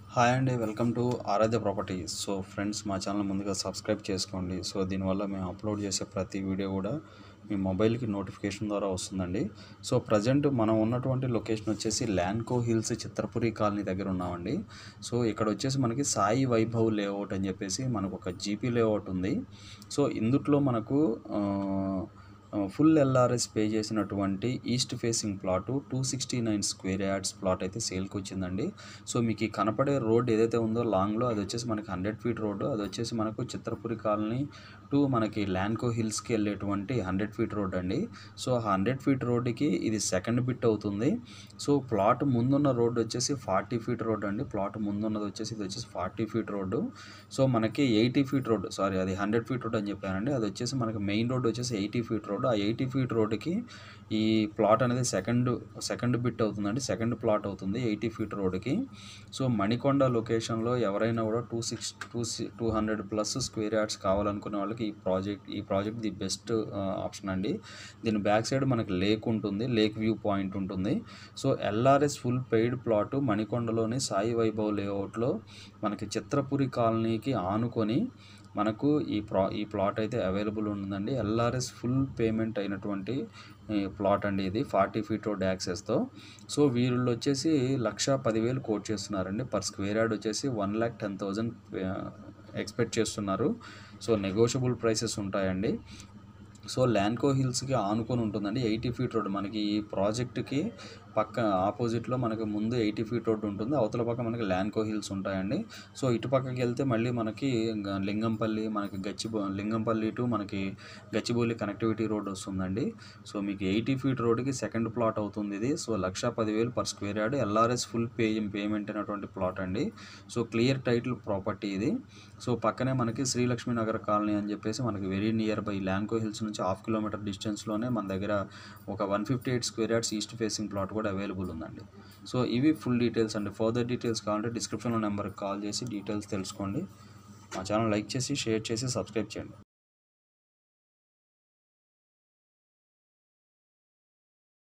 hi అండి welcome to Aradhya properties so friends మా channel ముందుగా సబ్స్క్రైబ్ చేసుకోండి సో దీనివల్ల మేము అప్లోడ్ చేసే ప్రతి వీడియో కూడా మీ మొబైల్కి నోటిఫికేషన్ ద్వారా వస్తుందండి సో ప్రజెంట్ మనం ఉన్నటువంటి లొకేషన్ వచ్చేసి ల్యాండ్కో హిల్స్ చిత్రపురి కాలనీ దగ్గర ఉన్నామండి సో ఇక్కడ వచ్చేసి మనకి సాయి వైభవ్ లేఅవుట్ అని చెప్పేసి మనకు ఒక జీపీ లేఅవుట్ ఉంది సో ఇందుట్లో మనకు ఆ, ఫుల్ ఎల్ఆర్ఎస్ పే చేసినటువంటి east facing plot two sixty nine square yards plot అయితే సేల్కి వచ్చిందండి సో మీకు ఈ కనపడే రోడ్ ఏదైతే ఉందో లాంగ్లో అది వచ్చేసి మనకి హండ్రెడ్ ఫీట్ రోడ్డు అది వచ్చేసి మనకు చిత్రపురి కాలనీ టు మనకి ల్యాండ్కో హిల్స్కి వెళ్ళేటువంటి హండ్రెడ్ ఫీట్ రోడ్ అండి సో హండ్రెడ్ ఫీట్ రోడ్డుకి ఇది సెకండ్ బిట్ అవుతుంది సో ప్లాట్ ముందున్న రోడ్డు వచ్చేసి ఫార్టీ ఫీట్ రోడ్ అండి ప్లాట్ ముందున్నది వచ్చేసి ఇది వచ్చేసి ఫార్టీ ఫీట్ రోడ్డు సో మనకి ఎయిటీ ఫీట్ రోడ్ సారీ అది హండ్రెడ్ ఫీట్ రోడ్ అని చెప్పానండి అది వచ్చేసి మనకి మెయిన్ రోడ్ వచ్చేసి ఎయిటీ ఫీట్ రోడ్ ఆ ఎయిటీ ఫీట్ రోడ్డుకి ఈ ప్లాట్ అనేది సెకండ్ సెకండ్ బిట్ అవుతుందండి సెకండ్ ప్లాట్ అవుతుంది ఎయిటీ ఫీట్ రోడ్డుకి సో మణికొండ లొకేషన్లో ఎవరైనా కూడా two six two two hundred plus square yards కావాలనుకునే వాళ్ళకి ఈ ప్రాజెక్ట్ ఈ ప్రాజెక్ట్ ది బెస్ట్ ఆప్షన్ అండి దీని బ్యాక్ సైడ్ మనకి లేక్ ఉంటుంది లేక్ వ్యూ పాయింట్ ఉంటుంది so LRS full paid plot మణికొండలోని సాయి వైభవ్ లేఅవుట్లో మనకి చిత్రపురి కాలనీకి ఆనుకొని మనకు ఈ ప్రా ఈ ప్లాట్ అయితే అవైలబుల్ ఉందండి ఎల్ఆర్ఎస్ ఫుల్ పేమెంట్ అయినటువంటి ఈ ప్లాట్ అండి ఇది ఫార్టీ ఫీట్ రోడ్ యాక్సెస్తో సో వీళ్ళు వచ్చేసి లక్ష పదివేలు కోట్ చేస్తున్నారండి పర్ స్క్వేర్ యార్డ్ వచ్చేసి one lakh ten thousand expect చేస్తున్నారు సో నెగోషియబుల్ ప్రైసెస్ ఉంటాయండి సో ల్యాండ్కో హిల్స్కి ఆనుకొని ఉంటుందండి ఎయిటీ ఫీట్ రోడ్ మనకి ఈ ప్రాజెక్ట్కి పక్క ఆపోజిట్లో మనకి ముందు ఎయిటీ ఫీట్ రోడ్ ఉంటుంది అవతల పక్క మనకి ల్యాండ్కో హిల్స్ ఉంటాయండి సో ఇటు పక్కకి వెళ్తే మళ్ళీ మనకి గ- లింగంపల్లి మనకి గచ్చిబో లింగంపల్లి టు మనకి గచ్చిబౌలి కనెక్టివిటీ రోడ్ వస్తుందండి సో మీకు ఎయిటీ ఫీట్ రోడ్కి సెకండ్ ప్లాట్ అవుతుంది ఇది సో లక్ష పదివేలు per square yard LRS full pay payment అయినటువంటి ప్లాట్ అండి సో క్లియర్ టైటిల్ ప్రాపర్టీ ఇది సో పక్కనే మనకి శ్రీలక్ష్మీ నగర్ కాలనీ అని చెప్పేసి మనకి very near by Landco Hills నుంచి హాఫ్ కిలోమీటర్ డిస్టెన్స్లోనే మన దగ్గర ఒక one fifty eight square yards east facing plot కూడా అవైలబుల్ ఉందండి సో ఇవి ఫుల్ డీటెయిల్స్ అండి ఫర్దర్ డీటెయిల్స్ కావాలంటే డిస్క్రిప్షన్లో నెంబర్కి కాల్ చేసి డీటెయిల్స్ తెలుసుకోండి మా ఛానల్ లైక్ చేసి షేర్ చేసి సబ్స్క్రైబ్ చేయండి